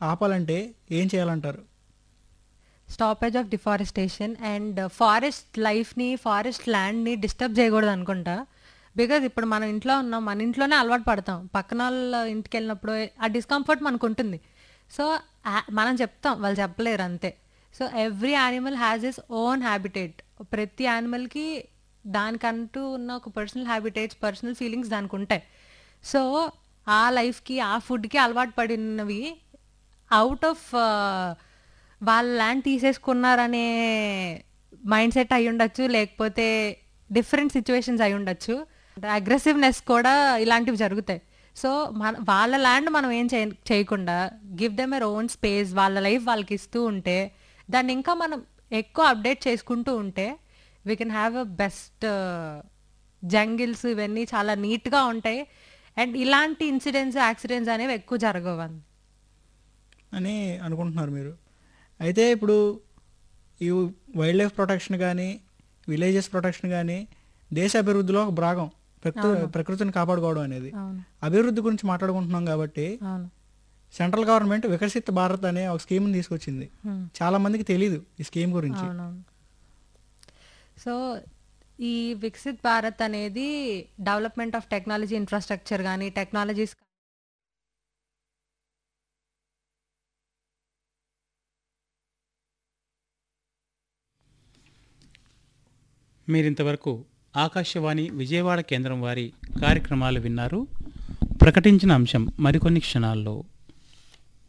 ఆపాలంటే ఏం చేయాలంటారు stoppage of deforestation and forest లైఫ్ని ఫారెస్ట్ ల్యాండ్ని డిస్టర్బ్ చేయకూడదు అనుకుంటా బికాజ్ ఇప్పుడు మనం ఇంట్లో ఉన్నాం మన ఇంట్లోనే అలవాటు పడతాం పక్కన వాళ్ళ ఇంటికి వెళ్ళినప్పుడు ఆ డిస్కంఫర్ట్ మనకు ఉంటుంది సో మనం చెప్తాం వాళ్ళు చెప్పలేరు అంతే so every animal has is own habitat ప్రతి యానిమల్కి దానికంటూ ఉన్న ఒక పర్సనల్ హ్యాబిటేట్స్ పర్సనల్ ఫీలింగ్స్ దానికి ఉంటాయి సో ఆ లైఫ్కి ఆ ఫుడ్కి అలవాటు పడినవి అవుట్ ఆఫ్ వాళ్ళ ల్యాండ్ తీసేసుకున్నారనే మైండ్ సెట్ అయి ఉండొచ్చు లేకపోతే డిఫరెంట్ సిచ్యువేషన్స్ అయి ఉండొచ్చు అగ్రెసివ్నెస్ కూడా ఇలాంటివి జరుగుతాయి సో మన వాళ్ళ ల్యాండ్ మనం ఏం చేయ చేయకుండా give them er own space వాళ్ళ లైఫ్ వాళ్ళకి ఇస్తూ ఉంటే దాన్ని ఇంకా మనం ఎక్కువ అప్డేట్ చేసుకుంటూ ఉంటే we can have a best jungles ఇవన్నీ చాలా నీట్గా ఉంటాయి అండ్ ఇలాంటి ఇన్సిడెంట్స్ యాక్సిడెంట్స్ అనేవి ఎక్కువ జరగవండి అని అనుకుంటున్నారు మీరు అయితే ఇప్పుడు ఈ వైల్డ్ లైఫ్ ప్రొటెక్షన్ కానీ విలేజెస్ ప్రొటెక్షన్ కానీ దేశ అభివృద్ధిలో ఒక భాగం ప్రకృతి ప్రకృతిని కాపాడుకోవడం అనేది అవును అభివృద్ధి గురించి మాట్లాడుకుంటున్నాం కాబట్టి అవును సెంట్రల్ గవర్నమెంట్ వికసిత్ భారత్ అనే ఒక స్కీమ్ తీసుకొచ్చింది Hmm. చాలా మందికి తెలియదు ఈ స్కీమ్ గురించి అవునవును సో ఈ వికసిత్ భారత్ అనేది డెవలప్మెంట్ ఆఫ్ టెక్నాలజీ ఇన్ఫ్రాస్ట్రక్చర్ కానీ టెక్నాలజీస్ మీరింతవరకు ఆకాశవాణి విజయవాడ కేంద్రం వారి కార్యక్రమాలు విన్నారు ప్రకటించిన అంశం మరికొన్ని క్షణాల్లో